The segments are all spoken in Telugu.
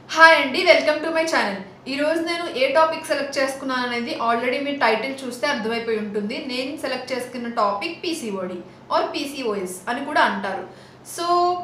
హాయ్ అండి వెల్కమ్ టు మై ఛానల్ ఈ రోజు నేను ఏ టాపిక్ సెలెక్ట్ చేసుకున్నాను అనేది ఆల్రెడీ మీ టైటిల్ చూస్తే అర్థమైపోయి ఉంటుంది నేను సెలెక్ట్ చేసుకున్న టాపిక్ పీసీఓడి ఆర్ పీసీఓఎస్ అని కూడా అంటారు సో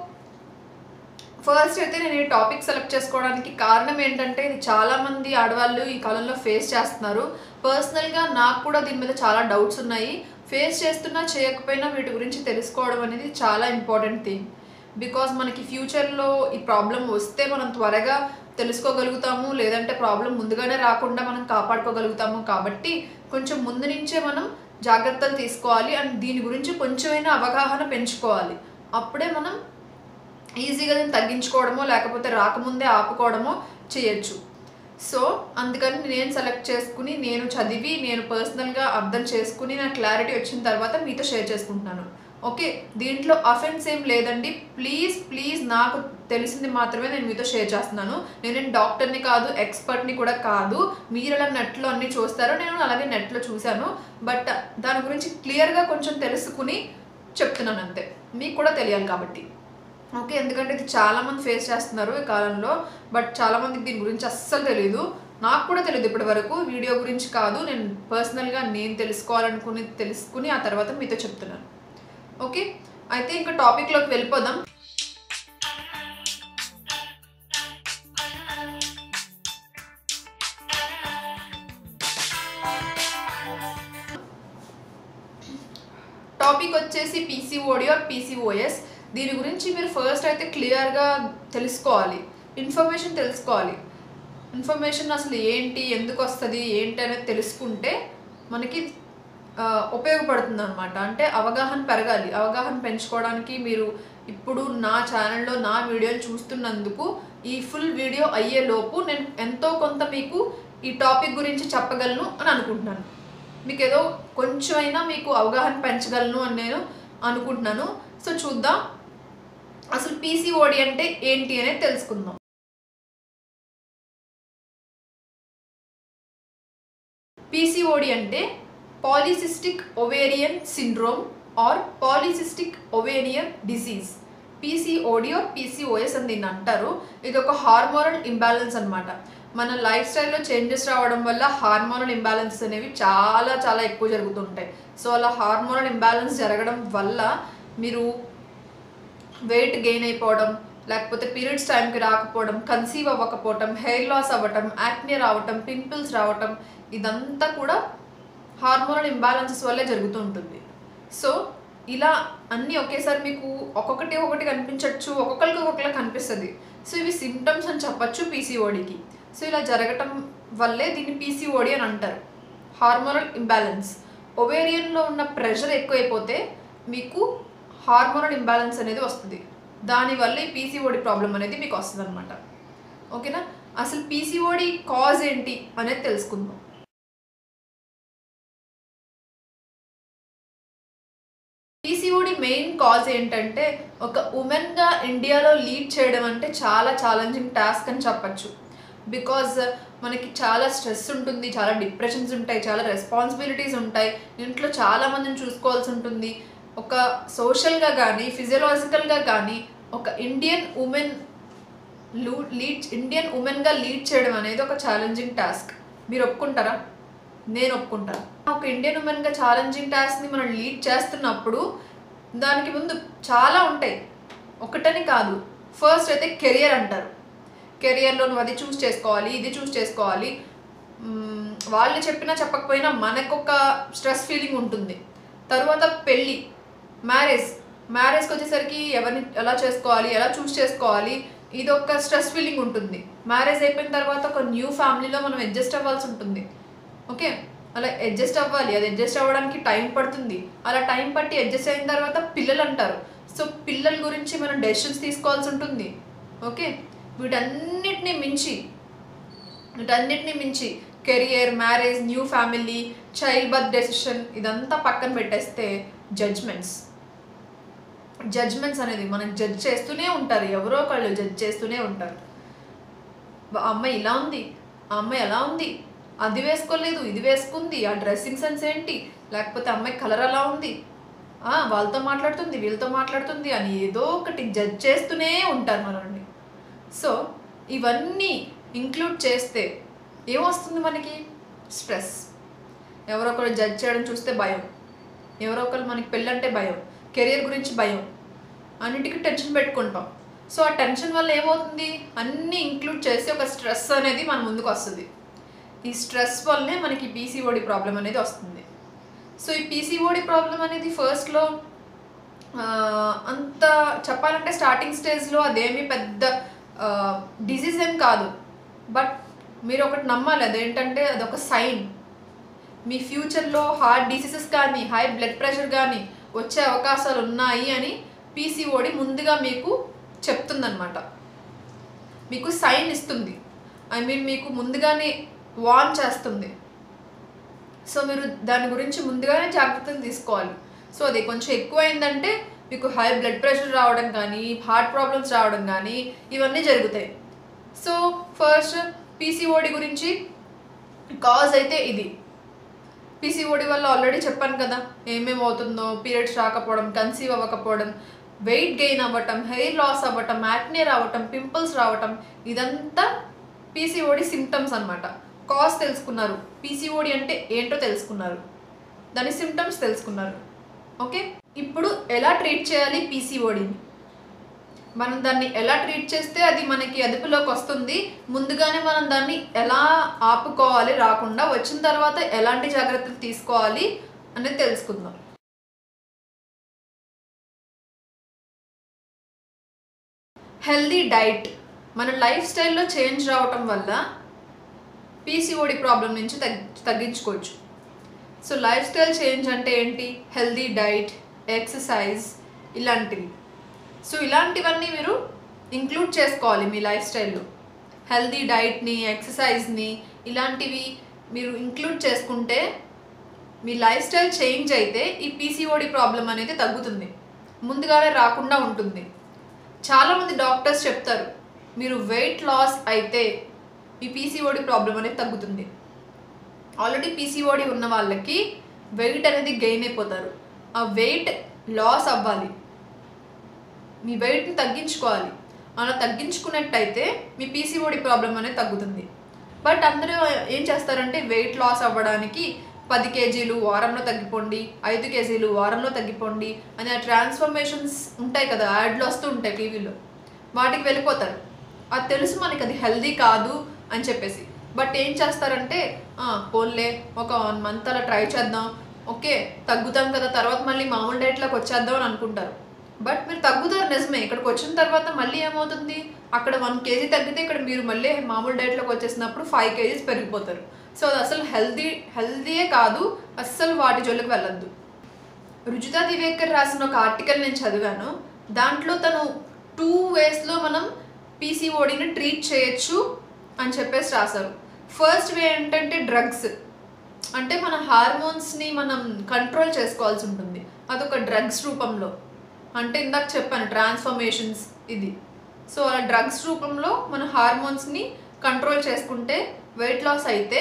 ఫస్ట్ అయితే నేను ఈ టాపిక్ సెలెక్ట్ చేసుకోవడానికి కారణం ఏంటంటే ఇది చాలా మంది ఆడవాళ్ళు ఈ కాలంలో ఫేస్ చేస్తున్నారు పర్సనల్గా నాకు కూడా దీని మీద చాలా డౌట్స్ ఉన్నాయి ఫేస్ చేస్తున్నా చేయకపోయినా వీటి గురించి తెలుసుకోవడం అనేది చాలా ఇంపార్టెంట్ థింగ్ బికాజ్ మనకి ఫ్యూచర్లో ఈ ప్రాబ్లం వస్తే మనం త్వరగా తెలుసుకోగలుగుతాము లేదంటే ప్రాబ్లం ముందుగానే రాకుండా మనం కాపాడుకోగలుగుతాము కాబట్టి కొంచెం ముందు నుంచే మనం జాగ్రత్తలు తీసుకోవాలి అండ్ దీని గురించి కొంచెమైనా అవగాహన పెంచుకోవాలి అప్పుడే మనం ఈజీగా దీన్ని తగ్గించుకోవడమో లేకపోతే రాకముందే ఆపుకోవడమో చేయొచ్చు సో అందుకని నేను సెలెక్ట్ చేసుకుని నేను చదివి నేను పర్సనల్గా అర్థం చేసుకుని నా క్లారిటీ వచ్చిన తర్వాత మీతో షేర్ చేసుకుంటున్నాను ఓకే దీంట్లో అఫెన్స్ ఏం లేదండి ప్లీజ్ ప్లీజ్ నాకు తెలిసింది మాత్రమే నేను మీతో షేర్ చేస్తున్నాను నేను డాక్టర్ని కాదు ఎక్స్పర్ట్ని కూడా కాదు మీరు అలా నెట్లో అన్నీ చూస్తారో నేను అలాగే నెట్లో చూశాను బట్ దాని గురించి క్లియర్గా కొంచెం తెలుసుకుని చెప్తున్నాను అంతే మీకు కూడా తెలియాలి కాబట్టి ఓకే ఎందుకంటే ఇది చాలా మంది ఫేస్ చేస్తున్నారు ఈ కాలంలో బట్ చాలా మందికి దీని గురించి అస్సలు తెలియదు నాకు కూడా తెలియదు ఇప్పటి వరకు వీడియో గురించి కాదు నేను పర్సనల్గా నేను తెలుసుకోవాలనుకుని తెలుసుకుని ఆ తర్వాత మీతో చెప్తున్నాను ఓకే అయితే ఇంకా టాపిక్లోకి వెళ్ళిపోదాం టాపిక్ వచ్చేసి పీసీఓడి ఆర్ పీసీఓఎస్ దీని గురించి మీరు ఫస్ట్ అయితే క్లియర్గా తెలుసుకోవాలి ఇన్ఫర్మేషన్ తెలుసుకోవాలి ఇన్ఫర్మేషన్ అసలు ఏంటి ఎందుకు వస్తుంది ఏంటి అనేది తెలుసుకుంటే మనకి ఆ, ఉపయోగపడుతుంది అనమాట అంటే అవగాహన పెరగాలి అవగాహన పెంచుకోవడానికి మీరు ఇప్పుడు నా ఛానల్లో నా వీడియోలు చూస్తున్నందుకు ఈ ఫుల్ వీడియో అయ్యే లోపు నేను ఎంతో కొంత మీకు ఈ టాపిక్ గురించి చెప్పగలను అని అనుకుంటున్నాను మీకు ఏదో కొంచెమైనా మీకు అవగాహన పెంచగలను అని నేను అనుకుంటున్నాను సో చూద్దాం అసలు పీసీఓడి అంటే ఏంటి అనేది తెలుసుకుందాం పీసీఓడి అంటే polycystic ovarian syndrome or polycystic ovarian disease PCOD or PCOS అని దీన్ని అంటారు ఇది ఒక హార్మోనల్ ఇంబ్యాలెన్స్ అన్నమాట మన లైఫ్ స్టైల్లో చేంజెస్ రావడం వల్ల హార్మోనల్ ఇంబ్యాలెన్సెస్ అనేవి చాలా చాలా ఎక్కువ జరుగుతుంటాయి సో అలా హార్మోనల్ ఇంబ్యాలెన్స్ జరగడం వల్ల మీరు వెయిట్ గెయిన్ అయిపోవడం లేకపోతే పీరియడ్స్ టైంకి రాకపోవడం కన్సీవ్ అవ్వకపోవటం హెయిర్ లాస్ అవ్వటం యాక్నే రావటం పింపుల్స్ రావటం ఇదంతా కూడా హార్మోనల్ ఇంబ్యాలెన్సెస్ వల్లే జరుగుతూ ఉంటుంది సో ఇలా అన్నీ ఒకేసారి మీకు ఒక్కొక్కటి ఒకటి కనిపించవచ్చు ఒక్కొక్కరికి ఒక్కొక్కలా కనిపిస్తుంది సో ఇవి సిమ్టమ్స్ అని చెప్పచ్చు పీసీఓడికి సో ఇలా జరగటం వల్లే దీన్ని పీసీఓడి అని అంటారు హార్మోనల్ ఇంబ్యాలెన్స్ ఒవేరియన్లో ఉన్న ప్రెషర్ ఎక్కువైపోతే మీకు హార్మోనల్ ఇంబ్యాలెన్స్ అనేది వస్తుంది దానివల్ల ఈ పీసీఓడి ప్రాబ్లం అనేది మీకు వస్తుంది అనమాట ఓకేనా అసలు పీసీఓడి కాజ్ ఏంటి అనేది తెలుసుకుందాం పీసీఓడి మెయిన్ కాజ్ ఏంటంటే ఒక ఉమెన్గా ఇండియాలో లీడ్ చేయడం అంటే చాలా ఛాలెంజింగ్ టాస్క్ అని చెప్పచ్చు బికాజ్ మనకి చాలా స్ట్రెస్ ఉంటుంది చాలా డిప్రెషన్స్ ఉంటాయి చాలా రెస్పాన్సిబిలిటీస్ ఉంటాయి ఇంట్లో చాలా మందిని చూసుకోవాల్సి ఉంటుంది ఒక సోషల్గా కానీ ఫిజియలాజికల్గా కానీ ఒక ఇండియన్ ఉమెన్ లూ లీడ్ ఇండియన్ ఉమెన్గా లీడ్ చేయడం అనేది ఒక ఛాలెంజింగ్ టాస్క్ మీరు ఒప్పుకుంటారా నేను ఒప్పుకుంటాను ఒక ఇండియన్ ఉమెన్గా ఛాలెంజింగ్ టాస్క్ని మనం లీడ్ చేస్తున్నప్పుడు దానికి ముందు చాలా ఉంటాయి ఒకటని కాదు ఫస్ట్ అయితే కెరియర్ అంటారు కెరియర్లో నువ్వు అది చూస్ చేసుకోవాలి ఇది చూస్ చేసుకోవాలి మ్మ్, వాళ్ళు చెప్పినా చెప్పకపోయినా మనకొక స్ట్రెస్ ఫీలింగ్ ఉంటుంది తర్వాత పెళ్ళి మ్యారేజ్ మ్యారేజ్కి వచ్చేసరికి ఎవరిని ఎలా చేసుకోవాలి ఎలా చూస్ చేసుకోవాలి ఇది ఒక స్ట్రెస్ ఫీలింగ్ ఉంటుంది మ్యారేజ్ అయిపోయిన తర్వాత ఒక న్యూ ఫ్యామిలీలో మనం అడ్జస్ట్ అవ్వాల్సి ఉంటుంది ఓకే అలా అడ్జస్ట్ అవ్వాలి అది అడ్జస్ట్ అవ్వడానికి టైం పడుతుంది అలా టైం పట్టి అడ్జస్ట్ అయిన తర్వాత పిల్లలు అంటారు సో పిల్లల గురించి మనం డెసిషన్స్ తీసుకోవాల్సి ఉంటుంది ఓకే వీటన్నిటిని మించి వీటన్నిటిని మించి career marriage new family child birth decision ఇదంతా పక్కన పెట్టేస్తే జడ్జ్మెంట్స్ జడ్జ్మెంట్స్ అనేది మనం జడ్జ్ చేస్తూనే ఉంటారు ఎవరో ఒకళ్ళు జడ్జ్ చేస్తూనే ఉంటారు ఆ అమ్మాయి ఇలా ఉంది ఆ అమ్మాయి ఎలా ఉంది అది వేసుకోలేదు ఇది వేసుకుంది ఆ డ్రెస్సింగ్ సెన్స్ ఏంటి లేకపోతే అమ్మాయి కలర్ అలా ఉంది ఆ, వాళ్ళతో మాట్లాడుతుంది వీళ్ళతో మాట్లాడుతుంది అని ఏదో ఒకటి జడ్జ్ చేస్తూనే ఉంటారు మనల్ని సో ఇవన్నీ ఇంక్లూడ్ చేస్తే ఏమొస్తుంది మనకి స్ట్రెస్ ఎవరో ఒకరు జడ్జ్ చేయడం చూస్తే భయం ఎవరో ఒకరు మనకి పెళ్ళంటే భయం కెరియర్ గురించి భయం అన్నిటికీ టెన్షన్ పెట్టుకుంటాం సో ఆ టెన్షన్ వల్ల ఏమవుతుంది అన్నీ ఇంక్లూడ్ చేసి ఒక స్ట్రెస్ అనేది మన ముందుకు వస్తుంది ఈ స్ట్రెస్ వల్లనే మనకి పీసీఓడి ప్రాబ్లం అనేది వస్తుంది సో ఈ పీసీఓడి ప్రాబ్లం అనేది ఫస్ట్లో అంత చెప్పాలంటే స్టార్టింగ్ స్టేజ్లో అదేమి పెద్ద డిసీజ్ ఏం కాదు బట్ మీరు ఒకటి నమ్మాలి అదేంటంటే అదొక సైన్ మీ ఫ్యూచర్లో హార్ట్ డిసీజెస్ కానీ హై బ్లడ్ ప్రెషర్ కానీ వచ్చే అవకాశాలు ఉన్నాయి అని పీసీఓడి ముందుగా మీకు చెప్తుందనమాట మీకు సైన్ ఇస్తుంది ఐ మీన్ మీకు ముందుగానే వార్న్ చేస్తుంది సో మీరు దాని గురించి ముందుగానే జాగ్రత్తలు తీసుకోవాలి సో అది కొంచెం ఎక్కువైందంటే మీకు హై బ్లడ్ ప్రెషర్ రావడం కానీ హార్ట్ ప్రాబ్లమ్స్ రావడం కానీ ఇవన్నీ జరుగుతాయి సో ఫస్ట్ పీసీఓడి గురించి కాజ్ అయితే ఇది పీసీఓడి వల్ల ఆల్రెడీ చెప్పాను కదా ఏమేమి అవుతుందో పీరియడ్స్ రాకపోవడం కన్సీవ్ అవ్వకపోవడం వెయిట్ గెయిన్ అవ్వటం హెయిర్ లాస్ అవ్వటం యాక్నే రావటం పింపుల్స్ రావటం ఇదంతా పీసీఓడి సిమ్టమ్స్ అనమాట కాజ్ తెలుసుకున్నారు పీసీఓడి అంటే ఏంటో తెలుసుకున్నారు దాని సిమ్టమ్స్ తెలుసుకున్నారు ఓకే ఇప్పుడు ఎలా ట్రీట్ చేయాలి పీసీఓడిని మనం దాన్ని ఎలా ట్రీట్ చేస్తే అది మనకి అదుపులోకి వస్తుంది ముందుగానే మనం దాన్ని ఎలా ఆపుకోవాలి రాకుండా వచ్చిన తర్వాత ఎలాంటి జాగ్రత్తలు తీసుకోవాలి అనేది తెలుసుకుందాం హెల్దీ డైట్ మన లైఫ్ స్టైల్లో చేంజ్ రావటం వల్ల పీసీఓడి ప్రాబ్లం నుంచి తగ్గి తగ్గించుకోవచ్చు సో లైఫ్ స్టైల్ చేంజ్ అంటే ఏంటి హెల్దీ డైట్ ఎక్సర్సైజ్ ఇలాంటివి సో ఇలాంటివన్నీ మీరు ఇంక్లూడ్ చేసుకోవాలి మీ లైఫ్ స్టైల్లో హెల్దీ డైట్ని ఎక్సర్సైజ్ని ఇలాంటివి మీరు ఇంక్లూడ్ చేసుకుంటే మీ లైఫ్ స్టైల్ చేంజ్ అయితే ఈ పీసీఓడి ప్రాబ్లం అనేది తగ్గుతుంది ముందుగానే రాకుండా ఉంటుంది చాలామంది డాక్టర్స్ చెప్తారు మీరు వెయిట్ లాస్ అయితే ఈ పీసీఓడి ప్రాబ్లం అనేది తగ్గుతుంది ఆల్రెడీ పీసీఓడి ఉన్న వాళ్ళకి వెయిట్ అనేది గెయిన్ అయిపోతారు ఆ వెయిట్ లాస్ అవ్వాలి మీ వెయిట్ని తగ్గించుకోవాలి అలా తగ్గించుకున్నట్టయితే మీ పీసీఓడి ప్రాబ్లం అనేది తగ్గుతుంది బట్ అందరూ ఏం చేస్తారంటే వెయిట్ లాస్ అవ్వడానికి పది కేజీలు వారంలో తగ్గిపోండి ఐదు కేజీలు వారంలో తగ్గిపోండి అని ఆ ట్రాన్స్ఫర్మేషన్స్ ఉంటాయి కదా యాడ్లు వస్తూ ఉంటాయి టీవీలో వాటికి వెళ్ళిపోతారు అది తెలుసు మనకి అది హెల్దీ కాదు అని చెప్పేసి బట్ ఏం చేస్తారంటే పోన్లే ఒక వన్ మంత్ అలా ట్రై చేద్దాం ఓకే తగ్గుతాం కదా తర్వాత మళ్ళీ మామూలు డైట్లోకి వచ్చేద్దాం అని అనుకుంటారు బట్ మీరు తగ్గుతారు నిజమే ఇక్కడికి వచ్చిన తర్వాత మళ్ళీ ఏమవుతుంది అక్కడ వన్ కేజీ తగ్గితే ఇక్కడ మీరు మళ్ళీ మామూలు డైట్లోకి వచ్చేసినప్పుడు ఫైవ్ కేజీస్ పెరిగిపోతారు సో అది అసలు హెల్దీ హెల్దీయే కాదు అస్సలు వాటి జోలికి వెళ్ళొద్దు రుచితా దివేకర్ రాసిన ఒక ఆర్టికల్ నేను చదివాను దాంట్లో తను టూ వేస్లో మనం పీసీఓడిని ట్రీట్ చేయొచ్చు అని చెప్పేసి రాశారు ఫస్ట్ వే ఏంటంటే డ్రగ్స్ అంటే మన హార్మోన్స్ని మనం కంట్రోల్ చేసుకోవాల్సి ఉంటుంది అదొక డ్రగ్స్ రూపంలో అంటే ఇందాక చెప్పాను ట్రాన్స్ఫర్మేషన్స్ ఇది సో అలా డ్రగ్స్ రూపంలో మన హార్మోన్స్ని కంట్రోల్ చేసుకుంటే వెయిట్ లాస్ అయితే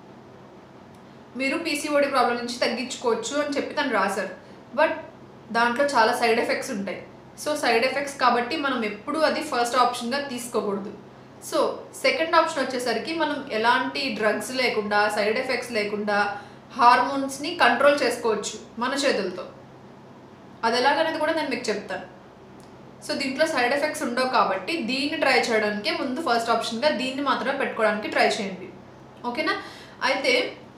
మీరు పీసీఓడి ప్రాబ్లం నుంచి తగ్గించుకోవచ్చు అని చెప్పి తను రాశారు బట్ దాంట్లో చాలా సైడ్ ఎఫెక్ట్స్ ఉంటాయి సో సైడ్ ఎఫెక్ట్స్ కాబట్టి మనం ఎప్పుడూ అది ఫస్ట్ ఆప్షన్గా తీసుకోకూడదు సో సెకండ్ ఆప్షన్ వచ్చేసరికి మనం ఎలాంటి డ్రగ్స్ లేకుండా సైడ్ ఎఫెక్ట్స్ లేకుండా హార్మోన్స్ని కంట్రోల్ చేసుకోవచ్చు మన చేతులతో అది ఎలాగనేది కూడా నేను మీకు చెప్తాను సో దీంట్లో సైడ్ ఎఫెక్ట్స్ ఉండవు కాబట్టి దీన్ని ట్రై చేయడానికి ముందు ఫస్ట్ ఆప్షన్గా దీన్ని మాత్రమే పెట్టుకోవడానికి ట్రై చేయండి ఓకేనా అయితే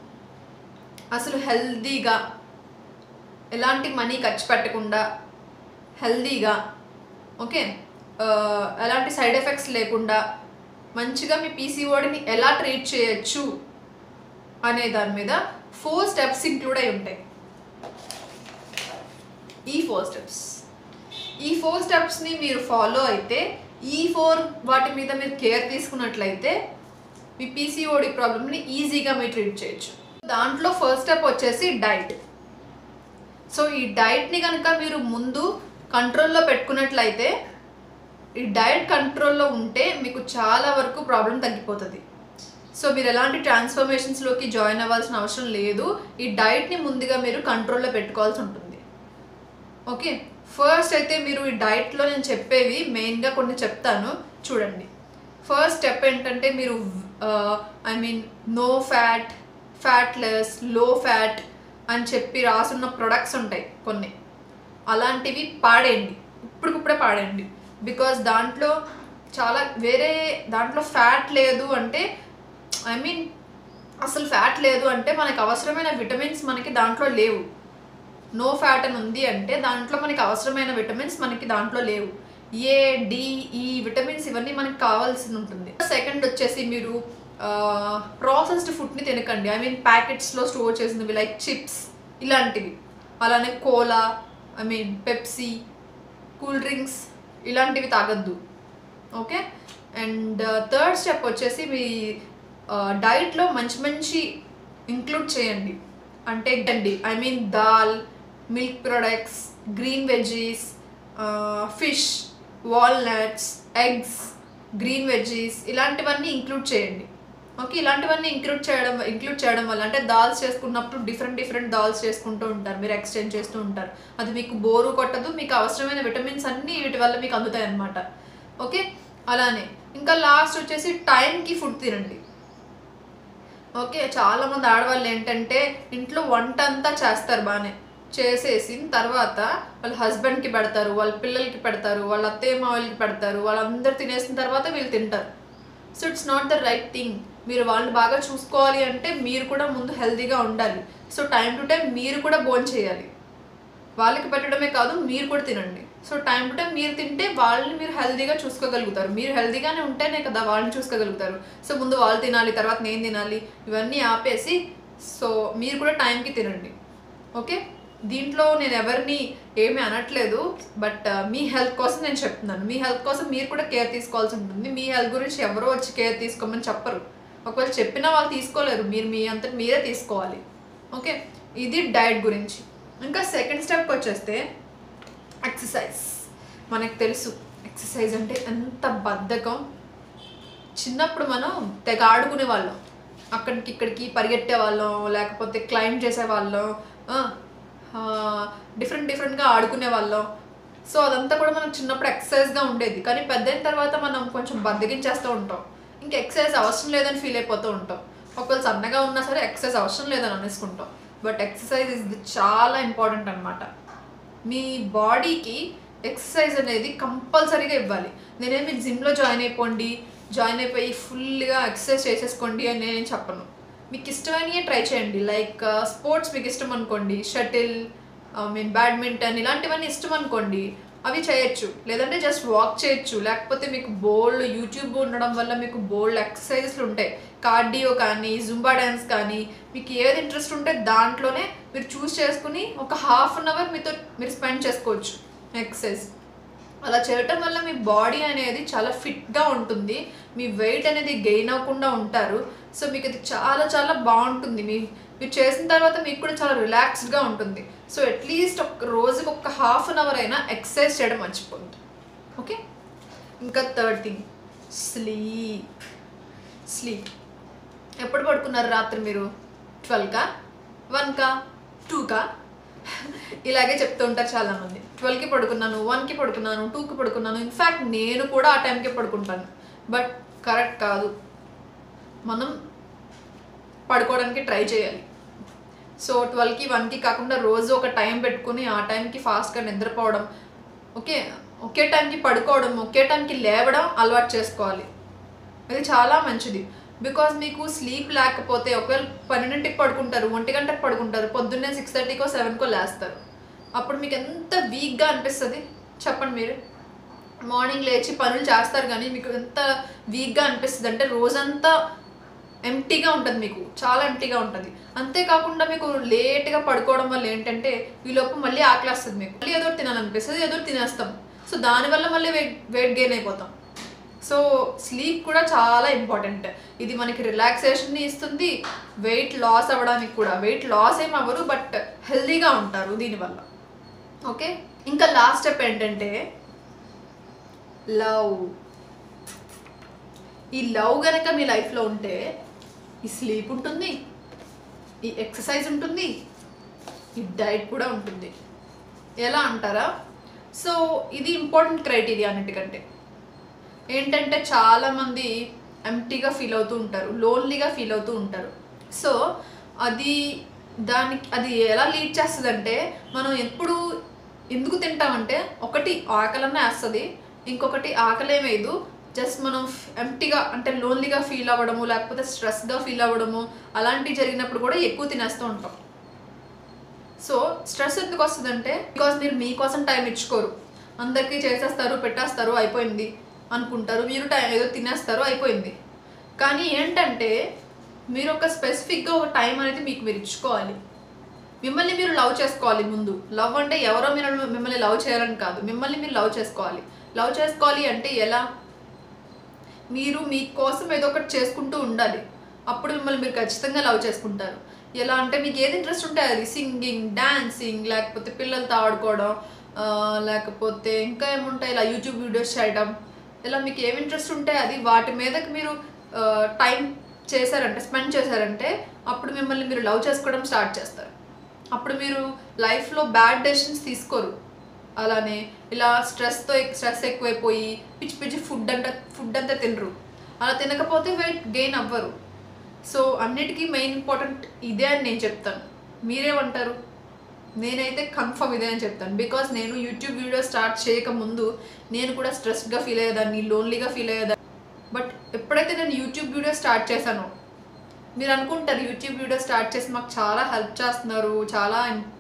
అసలు హెల్దీగా ఎలాంటి మనీ ఖర్చు పెట్టకుండా హెల్దీగా ఓకే ఆ, ఎలాంటి సైడ్ ఎఫెక్ట్స్ లేకుండా మంచిగా మీ పీసీఓడిని ఎలా ట్రీట్ చేయొచ్చు అనే దాని మీద ఫోర్ స్టెప్స్ ఇంక్లూడ్ అయి ఉంటాయి ఈ ఫోర్ స్టెప్స్ ఈ ఫోర్ స్టెప్స్ని మీరు ఫాలో అయితే ఈ ఫోర్ వాటి మీద మీరు కేర్ తీసుకున్నట్లయితే మీ పీసీఓడి ప్రాబ్లమ్ని ఈజీగా మీరు ట్రీట్ చేయొచ్చు దాంట్లో ఫస్ట్ స్టెప్ వచ్చేసి డైట్ సో ఈ డైట్ని కనుక మీరు ముందు కంట్రోల్లో పెట్టుకున్నట్లయితే ఈ డైట్ కంట్రోల్లో ఉంటే మీకు చాలా వరకు ప్రాబ్లం తగ్గిపోతుంది సో మీరు ఎలాంటి ట్రాన్స్ఫర్మేషన్స్లోకి జాయిన్ అవ్వాల్సిన అవసరం లేదు ఈ డైట్ని ముందుగా మీరు కంట్రోల్లో పెట్టుకోవాల్సి ఉంటుంది ఓకే ఫస్ట్ అయితే మీరు ఈ డైట్లో నేను చెప్పేవి మెయిన్గా కొన్ని చెప్తాను చూడండి ఫస్ట్ స్టెప్ ఏంటంటే మీరు I mean no fat fatless low fat అని చెప్పి రాసున్న ప్రొడక్ట్స్ ఉంటాయి కొన్ని అలాంటివి పాడేయండి ఇప్పటికిప్పుడే పాడేయండి బికాజ్ దాంట్లో చాలా వేరే దాంట్లో ఫ్యాట్ లేదు అంటే ఐ మీన్ అసలు ఫ్యాట్ లేదు అంటే మనకి అవసరమైన విటమిన్స్ మనకి దాంట్లో లేవు నో ఫ్యాట్ అని ఉంది అంటే దాంట్లో మనకి అవసరమైన విటమిన్స్ మనకి దాంట్లో లేవు ఏ డి ఈ విటమిన్స్ ఇవన్నీ మనకి కావాల్సి ఉంటుంది సెకండ్ వచ్చేసి మీరు ప్రాసెస్డ్ ఫుడ్ని తినకండి ఐ మీన్ ప్యాకెట్స్లో స్టోర్ చేసినవి లైక్ చిప్స్ ఇలాంటివి అలానే cola I mean Pepsi cool drinks ఇలాంటివి తాగద్దు ఓకే అండ్ థర్డ్ స్టెప్ వచ్చేసి మీ డైట్లో మంచి మంచి ఇంక్లూడ్ చేయండి అంటే అండి I mean dal milk products green veggies fish walnuts eggs green veggies ఇలాంటివన్నీ ఇంక్లూడ్ చేయండి ఓకే ఇలాంటివన్నీ ఇంక్లూడ్ చేయడం ఇంక్లూడ్ చేయడం వల్ల అంటే దాల్స్ చేసుకున్నప్పుడు డిఫరెంట్ డిఫరెంట్ దాల్స్ చేసుకుంటూ ఉంటారు మీరు ఎక్స్చేంజ్ చేస్తూ ఉంటారు అది మీకు బోరు కొట్టదు మీకు అవసరమైన విటమిన్స్ అన్నీ వీటి వల్ల మీకు అందుతాయి అన్నమాట ఓకే అలానే ఇంకా లాస్ట్ వచ్చేసి టైంకి ఫుడ్ తినండి ఓకే చాలా మంది ఆడవాళ్ళు ఏంటంటే ఇంట్లో వంట అంతా చేస్తారు బాగానే చేసేసిన తర్వాత వాళ్ళ హస్బెండ్కి పెడతారు వాళ్ళ పిల్లలకి పెడతారు వాళ్ళ అత్తయ్య మావలకి పెడతారు వాళ్ళందరూ తినేసిన తర్వాత వీళ్ళు తింటారు so it's not the right thing మీరు వాళ్ళని బాగా చూసుకోవాలి అంటే మీరు కూడా ముందు హెల్తీగా ఉండాలి సో టైం టు టైం మీరు కూడా భోజనం చేయాలి వాళ్ళకి పెట్టడమే కాదు మీరు కూడా తినండి సో టైం టు టైం మీరు తింటే వాళ్ళని మీరు హెల్తీగా చూసుకోగలుగుతారు మీరు హెల్తీగానే ఉంటేనే కదా వాళ్ళని చూసుకోగలుగుతారు సో ముందు వాళ్ళు తినాలి తర్వాత నేను తినాలి ఇవన్నీ ఆపేసి సో మీరు కూడా టైంకి తినండి ఓకే దీంట్లో నేను ఎవరిని ఏమీ అనట్లేదు బట్ మీ హెల్త్ కోసం నేను చెప్తున్నాను మీ హెల్త్ కోసం మీరు కూడా కేర్ తీసుకోవాల్సి ఉంటుంది మీ హెల్త్ గురించి ఎవరో వచ్చి కేర్ తీసుకోమని చెప్పరు ఒకవేళ చెప్పినా వాళ్ళు తీసుకోలేరు మీరు మీ అంతటి మీరే తీసుకోవాలి ఓకే ఇది డైట్ గురించి ఇంకా సెకండ్ స్టెప్ వచ్చేస్తే ఎక్సర్సైజ్ మనకు తెలుసు ఎక్సర్సైజ్ అంటే ఎంత బద్ధకం చిన్నప్పుడు మనం తెగ ఆడుకునే వాళ్ళం అక్కడికి ఇక్కడికి పరిగెట్టే వాళ్ళం లేకపోతే క్లైంబ్ చేసే వాళ్ళం డిఫరెంట్ డిఫరెంట్గా ఆడుకునే వాళ్ళం సో అదంతా కూడా మనకు చిన్నప్పుడు ఎక్సర్సైజ్గా ఉండేది కానీ పెద్ద అయిన తర్వాత మనం కొంచెం బద్దగించేస్తూ ఉంటాం ఇంకా ఎక్సర్సైజ్ అవసరం లేదని ఫీల్ అయిపోతూ ఉంటాం ఒకవేళ సన్నగా ఉన్నా సరే ఎక్సర్సైజ్ అవసరం లేదని అనేసుకుంటాం బట్ ఎక్సర్సైజ్ ఇస్ చాలా ఇంపార్టెంట్ అనమాట మీ బాడీకి ఎక్సర్సైజ్ అనేది కంపల్సరీగా ఇవ్వాలి నేనేమి జిమ్లో జాయిన్ అయిపోండి జాయిన్ అయిపోయి ఫుల్గా ఎక్సర్సైజ్ చేసేసుకోండి అని నేను చెప్పను మీకు ఇష్టమైనవి ట్రై చేయండి లైక్ స్పోర్ట్స్ మీకు ఇష్టం అనుకోండి షటిల్ ఐ మీన్ బ్యాడ్మింటన్ ఇలాంటివన్నీ ఇష్టం అనుకోండి అవి చేయొచ్చు లేదంటే జస్ట్ వాక్ చేయొచ్చు లేకపోతే మీకు బోల్డ్ యూట్యూబ్ ఉండడం వల్ల మీకు బోల్డ్ ఎక్సర్సైజెస్లు ఉంటాయి కార్డియో కానీ జుంబా డ్యాన్స్ కానీ మీకు ఏది ఇంట్రెస్ట్ ఉంటే దాంట్లోనే మీరు చూస్ చేసుకుని ఒక హాఫ్ అన్ అవర్ మీతో మీరు స్పెండ్ చేసుకోవచ్చు ఎక్సర్సైజ్ అలా చేయటం వల్ల మీ బాడీ అనేది చాలా ఫిట్గా ఉంటుంది మీ వెయిట్ అనేది గెయిన్ అవ్వకుండా ఉంటారు సో మీకు అది చాలా చాలా బాగుంటుంది మీ మీరు చేసిన తర్వాత మీకు కూడా చాలా రిలాక్స్డ్గా ఉంటుంది సో అట్లీస్ట్ ఒక రోజుకి ఒక హాఫ్ అన్ అవర్ అయినా ఎక్సర్సైజ్ చేయడం మర్చిపోద్దు ఓకే ఇంకా థర్డ్ థింగ్ స్లీప్ స్లీప్ ఎప్పుడు పడుకున్నారు రాత్రి మీరు ట్వెల్వ్కా వన్కా టూకా ఇలాగే చెప్తూ ఉంటారు చాలామంది ట్వెల్వ్కి పడుకున్నాను వన్కి పడుకున్నాను టూకి పడుకున్నాను ఇన్ఫ్యాక్ట్ నేను కూడా ఆ టైంకే పడుకుంటాను బట్ కరెక్ట్ కాదు మనం పడుకోవడానికి ట్రై చేయాలి సో ట్వెల్వ్కి వన్కి కాకుండా రోజు ఒక టైం పెట్టుకుని ఆ టైంకి ఫాస్ట్గా నిద్రపోవడం ఓకే ఒకే టైంకి పడుకోవడం ఒకే టైంకి లేవడం అలవాటు చేసుకోవాలి ఇది చాలా మంచిది బికాజ్ మీకు స్లీప్ లేకపోతే ఒకవేళ పన్నెండింటికి పడుకుంటారు ఒంటి గంటకు పడుకుంటారు పొద్దున్నే సిక్స్ థర్టీకో సెవెన్కో లేస్తారు అప్పుడు మీకు ఎంత వీక్గా అనిపిస్తుంది చెప్పండి మీరు మార్నింగ్ లేచి పనులు చేస్తారు కానీ మీకు ఎంత వీక్గా అనిపిస్తుంది అంటే రోజంతా ఎంటీగా ఉంటుంది మీకు చాలా ఎంటీగా ఉంటుంది అంతేకాకుండా మీకు లేట్గా పడుకోవడం వల్ల ఏంటంటే ఈలోపు మళ్ళీ ఆకలేస్తుంది మీకు మళ్ళీ ఏదో తినాలనిపిస్తుంది ఏదో తినేస్తాం సో దానివల్ల మళ్ళీ వెయిట్ వెయిట్ గెయిన్ అయిపోతాం సో స్లీప్ కూడా చాలా ఇంపార్టెంట్ ఇది మనకి రిలాక్సేషన్ని ఇస్తుంది వెయిట్ లాస్ అవ్వడానికి కూడా వెయిట్ లాస్ ఏం అవ్వరు బట్ హెల్దీగా ఉంటారు దీనివల్ల ఓకే ఇంకా లాస్ట్ స్టెప్ ఏంటంటే లవ్ ఈ లవ్ గనక మీ లైఫ్లో ఉంటే ఈ స్లీప్ ఉంటుంది ఈ ఎక్సర్సైజ్ ఉంటుంది ఈ డైట్ కూడా ఉంటుంది ఎలా అంటారా సో ఇది ఇంపార్టెంట్ క్రైటీరియా అన్నిటికంటే ఏంటంటే చాలామంది ఎంటీగా ఫీల్ అవుతూ ఉంటారు లోన్లీగా ఫీల్ అవుతూ ఉంటారు సో అది దానికి అది ఎలా లీడ్ చేస్తుందంటే మనం ఎప్పుడు ఎందుకు తింటామంటే ఒకటి ఆకలన్నా వేస్తుంది ఇంకొకటి ఆకలే వేయదు జస్ట్ మనం ఎంటీగా అంటే లోన్లీగా ఫీల్ అవ్వడము లేకపోతే స్ట్రెస్గా ఫీల్ అవ్వడము అలాంటివి జరిగినప్పుడు కూడా ఎక్కువ తినేస్తూ ఉంటాం సో స్ట్రెస్ ఎందుకు వస్తుందంటే బికాస్ మీరు మీకోసం టైం ఇచ్చుకోరు అందరికీ చేసేస్తారు పెట్టేస్తారు అయిపోయింది అనుకుంటారు మీరు టైం ఏదో తినేస్తారు అయిపోయింది కానీ ఏంటంటే మీరు ఒక స్పెసిఫిక్గా ఒక టైం అనేది మీకు మీరు ఇచ్చుకోవాలి మిమ్మల్ని మీరు లవ్ చేసుకోవాలి ముందు లవ్ అంటే ఎవరో మీరు మిమ్మల్ని లవ్ చేయాలని కాదు మిమ్మల్ని మీరు లవ్ చేసుకోవాలి లవ్ చేసుకోవాలి అంటే ఎలా మీరు మీకోసం ఏదో ఒకటి చేసుకుంటూ ఉండాలి అప్పుడు మిమ్మల్ని మీరు ఖచ్చితంగా లవ్ చేసుకుంటారు ఎలా అంటే మీకు ఏది ఇంట్రెస్ట్ ఉంటే అది సింగింగ్ డాన్సింగ్ లేకపోతే పిల్లలతో ఆడుకోవడం ఆ, లేకపోతే ఇంకా ఏముంటాయి ఇలా యూట్యూబ్ వీడియోస్ చేయడం ఇలా మీకు ఏమి ఇంట్రెస్ట్ ఉంటే అది వాటి మీదకి మీరు టైం చేశారంటే స్పెండ్ చేశారంటే అప్పుడు మిమ్మల్ని మీరు లవ్ చేసుకోవడం స్టార్ట్ చేస్తారు అప్పుడు మీరు లైఫ్లో బ్యాడ్ డెసిషన్స్ తీసుకోరు అలానే ఇలా స్ట్రెస్తో స్ట్రెస్ ఎక్కువైపోయి పిచ్చి పిచ్చి ఫుడ్ అంట ఫుడ్ అంతా తినరు అలా తినకపోతే వెయిట్ గెయిన్ అవ్వరు సో అన్నిటికీ మెయిన్ ఇంపార్టెంట్ ఇదే అని నేను చెప్తాను మీరేమంటారు నేనైతే కన్ఫర్మ్ ఇదే అని చెప్తాను బికాస్ నేను యూట్యూబ్ వీడియో స్టార్ట్ చేయక ముందు నేను కూడా స్ట్రెస్డ్గా ఫీల్ అయ్యేదాన్ని లోన్లీగా ఫీల్ అయ్యేదాన్ని బట్ ఎప్పుడైతే నేను యూట్యూబ్ వీడియో స్టార్ట్ చేశానో మీరు అనుకుంటారు యూట్యూబ్ వీడియో స్టార్ట్ చేసి మాకు చాలా హెల్ప్ చేస్తున్నారు చాలా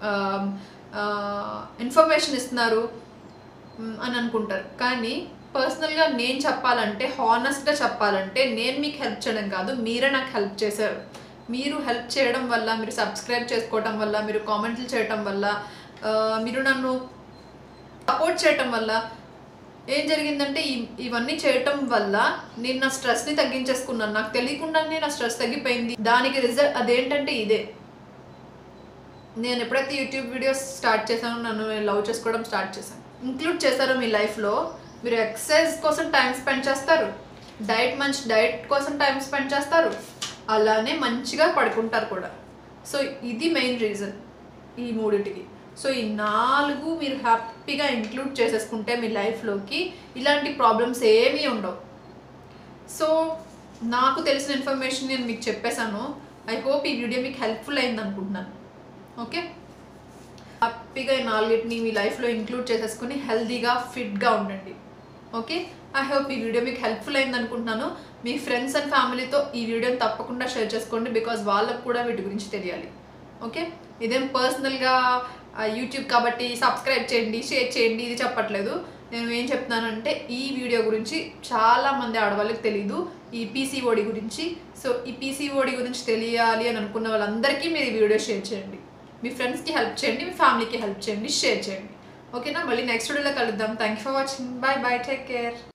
ఇన్ఫర్మేషన్ ఇస్తున్నారు మ్, అని అనుకుంటారు కానీ పర్సనల్గా నేను చెప్పాలంటే హానెస్ట్గా చెప్పాలంటే నేను మీకు హెల్ప్ చేయడం కాదు మీరే నాకు హెల్ప్ చేశారు మీరు హెల్ప్ చేయడం వల్ల మీరు సబ్స్క్రైబ్ చేసుకోవడం వల్ల మీరు కామెంట్లు చేయడం వల్ల ఆ, మీరు నన్ను సపోర్ట్ చేయటం వల్ల ఏం జరిగిందంటే ఈ- ఇవన్నీ చేయటం వల్ల నేను నా స్ట్రెస్ని తగ్గించేసుకున్నాను నాకు తెలియకుండానే నా స్ట్రెస్ తగ్గిపోయింది దానికి రిజల్ట్ అదేంటంటే ఇదే నేను ఎప్పుడైతే యూట్యూబ్ వీడియోస్ స్టార్ట్ చేశానో నన్ను నేను లవ్ చేసుకోవడం స్టార్ట్ చేశాను ఇంక్లూడ్ చేశారో మీ లైఫ్లో మీరు ఎక్సర్సైజ్ కోసం టైం స్పెండ్ చేస్తారు డైట్ మంచి డైట్ కోసం టైం స్పెండ్ చేస్తారు అలానే మంచిగా పడుకుంటారు కూడా సో ఇది మెయిన్ రీజన్ ఈ మూడింటికి సో ఈ నాలుగు మీరు హ్యాపీగా ఇంక్లూడ్ చేసేసుకుంటే మీ లైఫ్లోకి ఇలాంటి ప్రాబ్లమ్స్ ఏమీ ఉండవు సో నాకు తెలిసిన ఇన్ఫర్మేషన్ నేను మీకు చెప్పేశాను ఐ హోప్ ఈ వీడియో మీకు హెల్ప్ఫుల్ అయింది అనుకుంటున్నాను ఓకే హ్యాపీగా ఈ నాలుగిటిని మీ లైఫ్లో ఇంక్లూడ్ చేసేసుకుని హెల్తీగా ఫిట్గా ఉండండి ఓకే ఐ హోప్ ఈ వీడియో మీకు హెల్ప్ఫుల్ అయింది అనుకుంటున్నాను మీ ఫ్రెండ్స్ అండ్ ఫ్యామిలీతో ఈ వీడియోని తప్పకుండా షేర్ చేసుకోండి బికాజ్ వాళ్ళకు కూడా వీటి గురించి తెలియాలి ఓకే ఇదేం పర్సనల్గా యూట్యూబ్ కాబట్టి సబ్స్క్రైబ్ చేయండి షేర్ చేయండి ఇది చెప్పట్లేదు నేను ఏం చెప్తున్నానంటే ఈ వీడియో గురించి చాలా మంది ఆడవాళ్ళకి తెలీదు ఈ పీసీఓడి గురించి సో ఈ పీసీఓడి గురించి తెలియాలి అని అనుకున్న వాళ్ళందరికీ మీరు ఈ వీడియో షేర్ చేయండి మీ ఫ్రెండ్స్కి హెల్ప్ చేయండి మీ ఫ్యామిలీకి హెల్ప్ చేయండి షేర్ చేయండి ఓకేనా మళ్ళీ నెక్స్ట్ వీడియోలో కలుద్దాం thank you for watching bye bye take care